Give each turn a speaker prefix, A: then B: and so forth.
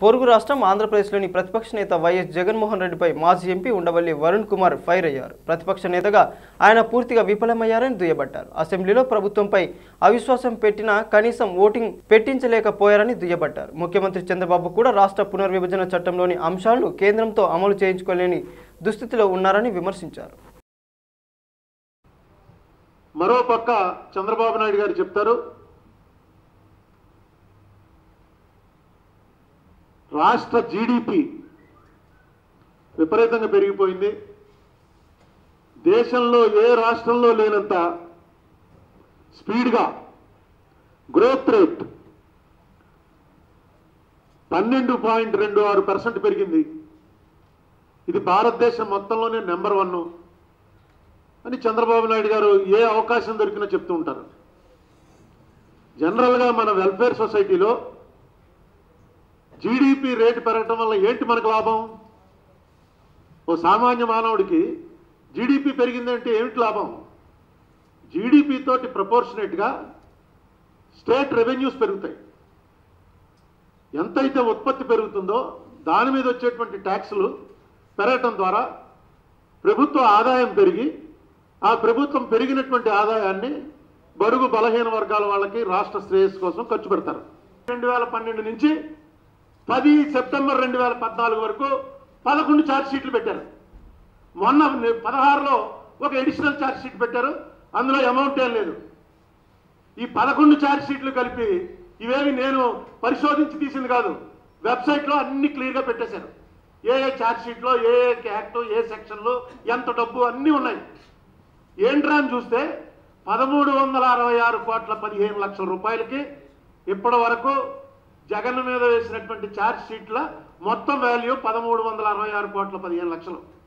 A: పొరుగు రాష్ట్రం ఆంధ్రప్రదేశ్లోని ప్రతిపక్ష నేత వైఎస్ జగన్మోహన్ రెడ్డిపై మాజీ ఎంపీ ఉండవల్లి వరుణ్ కుమార్ ఫైర్ అయ్యారు ప్రతిపక్ష నేతగా ఆయన పూర్తిగా విఫలమయ్యారని దుయ్యబట్టారు అసెంబ్లీలో ప్రభుత్వంపై అవిశ్వాసం పెట్టినా కనీసం ఓటింగ్ పెట్టించలేకపోయారని దుయ్యబట్టారు ముఖ్యమంత్రి చంద్రబాబు కూడా రాష్ట్ర పునర్విభజన చట్టంలోని అంశాలను కేంద్రంతో అమలు చేయించుకోలేని దుస్థితిలో ఉన్నారని విమర్శించారు
B: మరో పక్క చంద్రబాబు నాయుడు గారు చెప్తారు రాష్ట్ర జీడిపి విపరీతంగా పెరిగిపోయింది దేశంలో ఏ రాష్ట్రంలో లేనంత స్పీడ్గా గ్రోత్ రేట్ పన్నెండు పాయింట్ రెండు ఆరు పర్సెంట్ పెరిగింది ఇది భారతదేశం మొత్తంలోనే నెంబర్ వన్ అని చంద్రబాబు నాయుడు గారు ఏ అవకాశం దొరికినా చెప్తూ ఉంటారు జనరల్గా మన వెల్ఫేర్ సొసైటీలో జీడిపి రేటు పెరగటం వల్ల ఏంటి మనకు లాభం ఓ సామాన్య మానవుడికి జీడిపి పెరిగిందంటే ఏమిటి లాభం జీడిపి తోటి ప్రపోర్షనేట్గా స్టేట్ రెవెన్యూస్ పెరుగుతాయి ఎంతైతే ఉత్పత్తి పెరుగుతుందో దాని మీద వచ్చేటువంటి ట్యాక్సులు పెరగటం ద్వారా ప్రభుత్వ ఆదాయం పెరిగి ఆ ప్రభుత్వం పెరిగినటువంటి ఆదాయాన్ని బడుగు బలహీన వర్గాల వాళ్ళకి రాష్ట్ర శ్రేయస్సు కోసం ఖర్చు పెడతారు రెండు వేల పన్నెండు నుంచి పది సెప్టెంబర్ రెండు వేల పద్నాలుగు వరకు పదకొండు ఛార్జ్ షీట్లు పెట్టారు మొన్న పదహారులో ఒక ఎడిషనల్ ఛార్జ్ షీట్ పెట్టారు అందులో అమౌంట్ ఏం లేదు ఈ పదకొండు ఛార్జ్ షీట్లు కలిపి ఇవేవి నేను పరిశోధించి తీసింది కాదు వెబ్సైట్లో అన్ని క్లియర్గా పెట్టేశారు ఏ ఏ ఛార్జ్ షీట్లో ఏ ఏ యాక్ట్ ఏ సెక్షన్లో ఎంత డబ్బు అన్నీ ఉన్నాయి ఏంట్రా అని చూస్తే పదమూడు వందల అరవై ఆరు కోట్ల పదిహేను లక్షల రూపాయలకి ఇప్పటి వరకు జగన్ మీద వేసినటువంటి ఛార్జ్ షీట్ల మొత్తం వాల్యూ పదమూడు వందల అరవై ఆరు కోట్ల పదిహేను లక్షలు